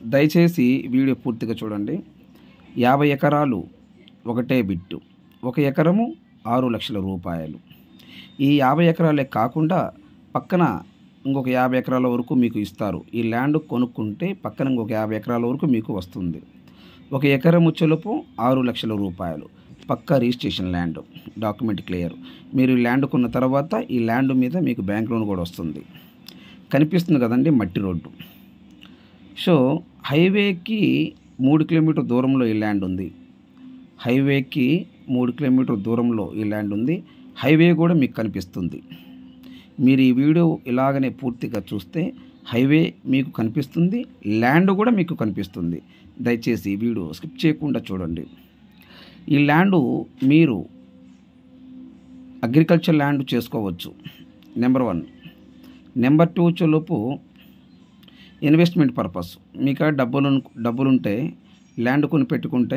దయచేసి వీడియో పూర్తిగా చూడండి యాభై ఎకరాలు ఒకటే బిట్టు ఒక ఎకరము ఆరు లక్షల రూపాయలు ఈ యాభై ఎకరాలే కాకుండా పక్కన ఇంకొక యాభై ఎకరాల వరకు మీకు ఇస్తారు ఈ ల్యాండ్ కొనుక్కుంటే పక్కన ఇంకొక యాభై ఎకరాల వరకు మీకు వస్తుంది ఒక ఎకరము చెలుపు ఆరు లక్షల రూపాయలు పక్కా రిజిస్ట్రేషన్ ల్యాండ్ డాక్యుమెంట్ క్లియర్ మీరు ఈ ల్యాండ్ కొన్న తర్వాత ఈ ల్యాండ్ మీద మీకు బ్యాంక్ లోన్ కూడా వస్తుంది కనిపిస్తుంది కదండి మట్టి రోడ్డు సో హైవేకి మూడు కిలోమీటర్ దూరంలో ఈ ల్యాండ్ ఉంది హైవేకి మూడు కిలోమీటర్ దూరంలో ఈ ల్యాండ్ ఉంది హైవే కూడా మీకు కనిపిస్తుంది మీరు ఈ వీడియో ఇలాగనే పూర్తిగా చూస్తే హైవే మీకు కనిపిస్తుంది ల్యాండ్ కూడా మీకు కనిపిస్తుంది దయచేసి ఈ వీడియో స్కిప్ చేయకుండా చూడండి ఈ ల్యాండ్ మీరు అగ్రికల్చర్ ల్యాండ్ చేసుకోవచ్చు నెంబర్ వన్ నెంబర్ టూ చొలుపు ఇన్వెస్ట్మెంట్ పర్పస్ మీకు డబ్బులు డబ్బులుంటే ల్యాండ్ కొని పెట్టుకుంటే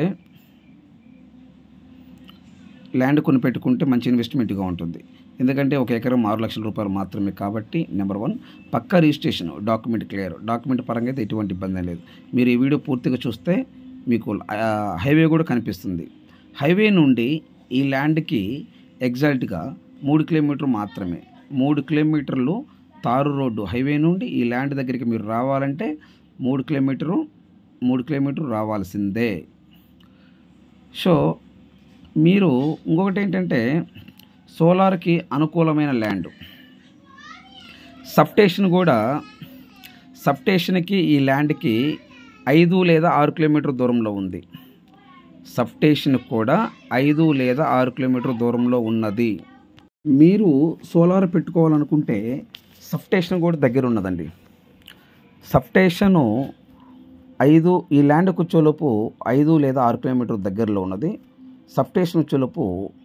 ల్యాండ్ కొని పెట్టుకుంటే మంచి ఇన్వెస్ట్మెంట్గా ఉంటుంది ఎందుకంటే ఒక ఎకరం ఆరు లక్షల రూపాయలు మాత్రమే కాబట్టి నెంబర్ వన్ పక్కా రిజిస్ట్రేషన్ డాక్యుమెంట్ క్లియర్ డాక్యుమెంట్ పరంగా అయితే ఎటువంటి ఇబ్బంది లేదు మీరు ఈ వీడియో పూర్తిగా చూస్తే మీకు ఆ, హైవే కూడా కనిపిస్తుంది హైవే నుండి ఈ ల్యాండ్కి ఎగ్జాక్ట్గా మూడు కిలోమీటర్ మాత్రమే మూడు కిలోమీటర్లు తారు రోడ్డు హైవే నుండి ఈ ల్యాండ్ దగ్గరికి మీరు రావాలంటే మూడు కిలోమీటరు మూడు కిలోమీటర్లు రావాల్సిందే సో మీరు ఇంకొకటి ఏంటంటే సోలార్కి అనుకూలమైన ల్యాండ్ సబ్స్టేషన్ కూడా సబ్స్టేషన్కి ఈ ల్యాండ్కి ఐదు లేదా ఆరు కిలోమీటర్ దూరంలో ఉంది సబ్స్టేషన్ కూడా ఐదు లేదా ఆరు కిలోమీటర్ దూరంలో ఉన్నది మీరు సోలార్ పెట్టుకోవాలనుకుంటే సబ్స్టేషన్ కూడా దగ్గర ఉన్నదండి సబ్స్టేషను ఐదు ఈ ల్యాండ్ కూర్చోలోపు ఐదు లేదా ఆరు కిలోమీటర్ దగ్గరలో ఉన్నది సబ్స్టేషన్ వచ్చేలోపు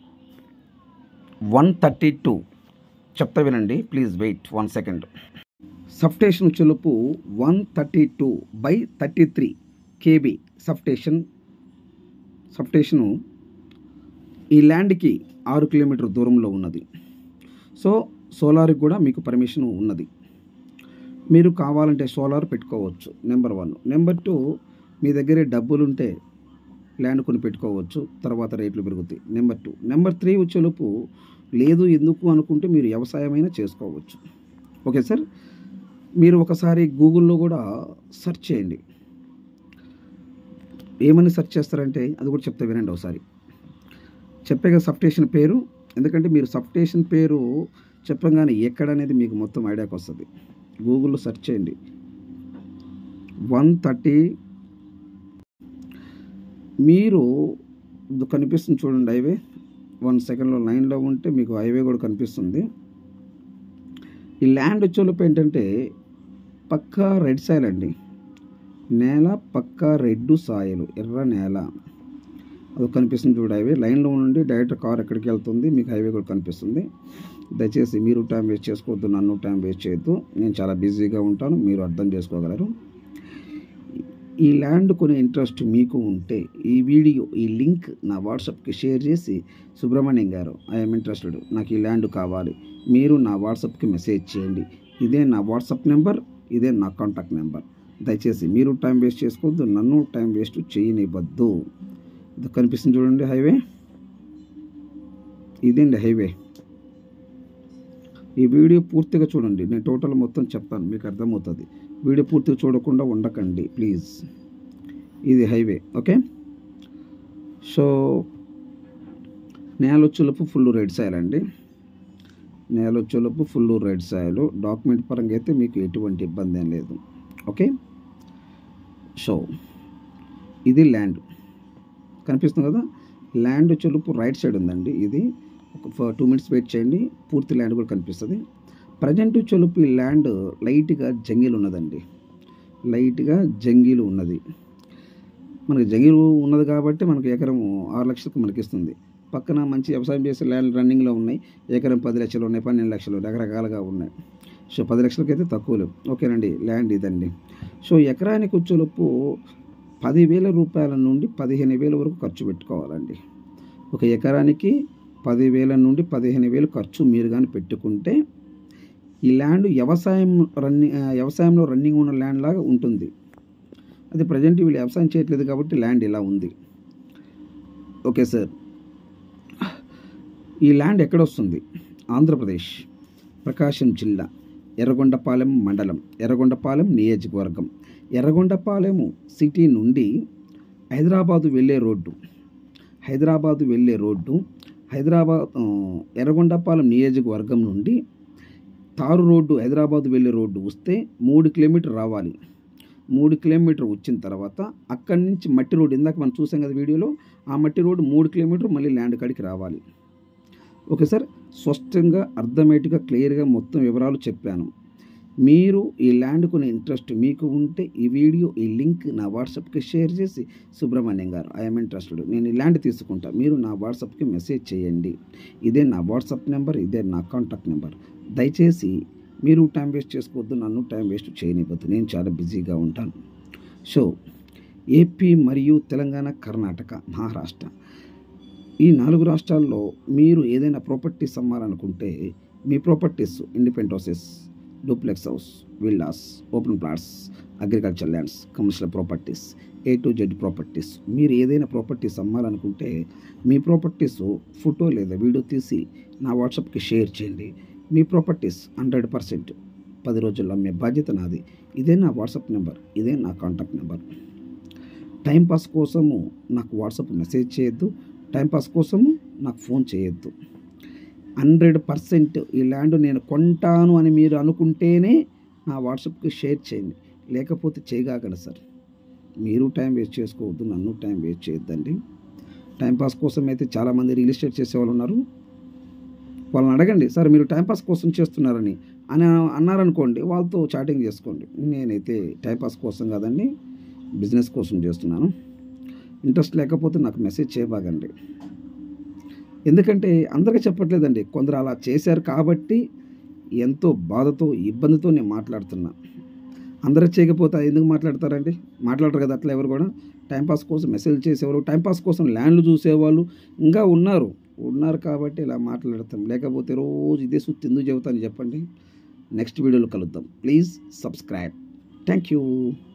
వన్ థర్టీ టూ చెప్తా వినండి please wait one second substation వచ్చేలోపు one thirty two by thirty three KV substation substation ఈ ల్యాండ్కి ఆరు కిలోమీటర్ దూరంలో ఉన్నది సో సోలార్కి కూడా మీకు పర్మిషన్ ఉన్నది మీరు కావాలంటే సోలార్ పెట్టుకోవచ్చు నెంబర్ వన్ నెంబర్ టూ మీ దగ్గరే డబ్బులుంటే ల్యాండ్ కొని పెట్టుకోవచ్చు తర్వాత రేట్లు పెరుగుతాయి నెంబర్ టూ నెంబర్ త్రీ వచ్చేలోపు లేదు ఎందుకు అనుకుంటే మీరు వ్యవసాయమైనా చేసుకోవచ్చు ఓకే సార్ మీరు ఒకసారి గూగుల్లో కూడా సెర్చ్ చేయండి ఏమని సెర్చ్ చేస్తారంటే అది కూడా చెప్తా వినండి ఒకసారి చెప్పే కదా సబ్స్టేషన్ పేరు ఎందుకంటే మీరు సబ్స్టేషన్ పేరు చెప్పగానే ఎక్కడ అనేది మీకు మొత్తం ఐడియాకి వస్తుంది గూగుల్లో సెర్చ్ చేయండి వన్ థర్టీ మీరు ఇది కనిపిస్తుంది చూడండి హైవే వన్ సెకండ్లో లైన్లో ఉంటే మీకు హైవే కూడా కనిపిస్తుంది ఈ ల్యాండ్ వచ్చేలోపు ఏంటంటే పక్కా రెడ్ సాయిల్ అండి నేల పక్కా రెడ్ సాయిల్ ఎర్ర నేల అది కనిపిస్తుంది చూడు హైవే లైన్లో ఉండి డైరెక్ట్ కార్ ఎక్కడికి వెళ్తుంది మీకు హైవే కూడా కనిపిస్తుంది దయచేసి మీరు టైం వేస్ట్ చేసుకోవద్దు నన్ను టైం వేస్ట్ చేయొద్దు నేను చాలా బిజీగా ఉంటాను మీరు అర్థం చేసుకోగలరు ఈ ల్యాండ్ కొనే ఇంట్రెస్ట్ మీకు ఉంటే ఈ వీడియో ఈ లింక్ నా వాట్సాప్కి షేర్ చేసి సుబ్రహ్మణ్యం గారు ఐఎమ్ ఇంట్రెస్టెడ్ నాకు ఈ ల్యాండ్ కావాలి మీరు నా వాట్సాప్కి మెసేజ్ చేయండి ఇదే నా వాట్సాప్ నెంబర్ ఇదే నా కాంటాక్ట్ నెంబర్ దయచేసి మీరు టైం వేస్ట్ చేసుకోవద్దు నన్ను టైం వేస్ట్ చేయనివ్వద్దు ఇది కనిపిస్తుంది చూడండి హైవే ఇదండి హైవే ఈ వీడియో పూర్తిగా చూడండి నేను టోటల్ మొత్తం చెప్తాను మీకు అర్థమవుతుంది వీడియో పూర్తిగా చూడకుండా ఉండకండి ప్లీజ్ ఇది హైవే ఓకే సో నేలొచ్చులపు ఫుల్ రెడ్ సాయిల్ అండి నేలొచ్చులపు ఫుల్ రెడ్ సాయిల్ డాక్యుమెంట్ పరంగా అయితే మీకు ఎటువంటి ఇబ్బంది ఏం లేదు ఓకే సో ఇది ల్యాండ్ కనిపిస్తుంది కదా ల్యాండ్ వచ్చేలోపు రైట్ సైడ్ ఉందండి ఇది ఒక టూ మినిట్స్ వెయిట్ చేయండి పూర్తి ల్యాండ్ కూడా కనిపిస్తుంది ప్రజెంట్ వచ్చేలోపు ఈ ల్యాండ్ లైట్గా జంగిల్ ఉన్నదండి లైట్గా జంగిల్ ఉన్నది మనకి జంగిల్ ఉన్నది కాబట్టి మనకు ఎకరం ఆరు లక్షలకు మనకి ఇస్తుంది పక్కన మంచి వ్యవసాయం చేసే ల్యాండ్ రన్నింగ్లో ఉన్నాయి ఎకరం పది లక్షలు ఉన్నాయి పన్నెండు లక్షలు రకరకాలుగా ఉన్నాయి సో పది లక్షలకైతే తక్కువ లేవు ఓకేనండి ల్యాండ్ ఇదండి సో ఎకరానికి వచ్చేలోపు పదివేల రూపాయల నుండి పదిహేను వేల వరకు ఖర్చు పెట్టుకోవాలండి ఒక ఎకరానికి పదివేల నుండి పదిహేను వేలు ఖర్చు మీరు కానీ పెట్టుకుంటే ఈ ల్యాండ్ వ్యవసాయం రన్నింగ్ వ్యవసాయంలో రన్నింగ్ ఉన్న ల్యాండ్ లాగా ఉంటుంది అది ప్రజెంట్ వీళ్ళు వ్యవసాయం చేయట్లేదు కాబట్టి ల్యాండ్ ఇలా ఉంది ఓకే సార్ ఈ ల్యాండ్ ఎక్కడ వస్తుంది ఆంధ్రప్రదేశ్ ప్రకాశం జిల్లా ఎర్రగొండపాలెం మండలం ఎర్రగొండపాలెం నియోజకవర్గం ఎర్రగొండపాలెం సిటీ నుండి హైదరాబాదు వెళ్ళే రోడ్డు హైదరాబాదు వెళ్ళే రోడ్డు హైదరాబాద్ ఆ, ఎర్రగొండపాలెం నియోజకవర్గం నుండి తారు రోడ్డు హైదరాబాద్ వెళ్ళే రోడ్డు వస్తే మూడు కిలోమీటర్ రావాలి మూడు కిలోమీటర్ వచ్చిన తర్వాత అక్కడి నుంచి మట్టి రోడ్డు ఇందాక మనం చూసాం కదా వీడియోలో ఆ మట్టి రోడ్డు మూడు కిలోమీటర్ మళ్ళీ ల్యాండ్ కాడికి రావాలి ఓకే సార్ స్పష్టంగా అర్థమేటిగా క్లియర్గా మొత్తం వివరాలు చెప్పాను మీరు ఈ ల్యాండ్ కొనే ఇంట్రెస్ట్ మీకు ఉంటే ఈ వీడియో ఈ లింక్ నా వాట్సాప్కి షేర్ చేసి సుబ్రహ్మణ్యం గారు ఐఎమ్ ఇంట్రెస్టెడ్ నేను ఈ ల్యాండ్ తీసుకుంటా మీరు నా వాట్సాప్కి మెసేజ్ చేయండి ఇదే నా వాట్సాప్ నెంబర్ ఇదే నా కాంటాక్ట్ నెంబర్ దయచేసి మీరు టైం వేస్ట్ చేసుకోవద్దు నన్ను టైం వేస్ట్ చేయనివ్వద్దు నేను చాలా బిజీగా ఉంటాను సో ఏపీ మరియు తెలంగాణ కర్ణాటక మహారాష్ట్ర ఈ నాలుగు రాష్ట్రాల్లో మీరు ఏదైనా ప్రాపర్టీస్ అమ్మాలనుకుంటే మీ properties independent houses duplex house villas open plots agriculture lands commercial properties A to Z properties మీరు ఏదైనా ప్రాపర్టీస్ అమ్మాలనుకుంటే మీ ప్రాపర్టీస్ ఫోటో లేదా వీడియో తీసి నా వాట్సాప్కి షేర్ చేయండి మీ ప్రాపర్టీస్ హండ్రెడ్ పర్సెంట్ పది రోజుల్లో అమ్మే బాధ్యత నాది ఇదే నా వాట్సాప్ నెంబర్ ఇదే నా కాంటాక్ట్ నెంబర్ టైంపాస్ కోసము నాకు వాట్సాప్ మెసేజ్ చేయొద్దు టైంపాస్ కోసము నాకు ఫోన్ చేయొద్దు హండ్రెడ్ పర్సెంట్ ఈ ల్యాండ్ నేను కొంటాను అని మీరు అనుకుంటేనే నా వాట్సాప్కి షేర్ చేయండి లేకపోతే చేయగాగల సార్ మీరు టైం వేస్ట్ చేసుకోవద్దు నన్ను టైం వేస్ట్ చేయొద్దండి టైంపాస్ కోసం అయితే చాలామంది రియల్ ఎస్టేట్ చేసేవాళ్ళు ఉన్నారు వాళ్ళని అడగండి సార్ మీరు టైంపాస్ కోసం చేస్తున్నారని అని అన్నారనుకోండి వాళ్ళతో చాటింగ్ చేసుకోండి నేనైతే టైంపాస్ కోసం కాదండి బిజినెస్ కోసం చేస్తున్నాను ఇంట్రెస్ట్ లేకపోతే నాకు మెసేజ్ చేయబాగండి ఎందుకంటే అందరికీ చెప్పట్లేదండి కొందరు అలా చేశారు కాబట్టి ఎంతో బాధతో ఇబ్బందితో నేను మాట్లాడుతున్నా అందరూ చేయకపోతే ఎందుకు మాట్లాడతారండి మాట్లాడరు కదా అట్లా ఎవరు కూడా టైంపాస్ కోసం మెసేజ్ చేసేవారు టైంపాస్ కోసం ల్యాండ్లు చూసేవాళ్ళు ఇంకా ఉన్నారు ఉన్నారు కాబట్టి ఇలా మాట్లాడతాం లేకపోతే రోజు ఇదే సుత్తి ఎందుకు చెబుతాను చెప్పండి నెక్స్ట్ వీడియోలో కలుద్దాం ప్లీజ్ సబ్స్క్రైబ్ థ్యాంక్ యూ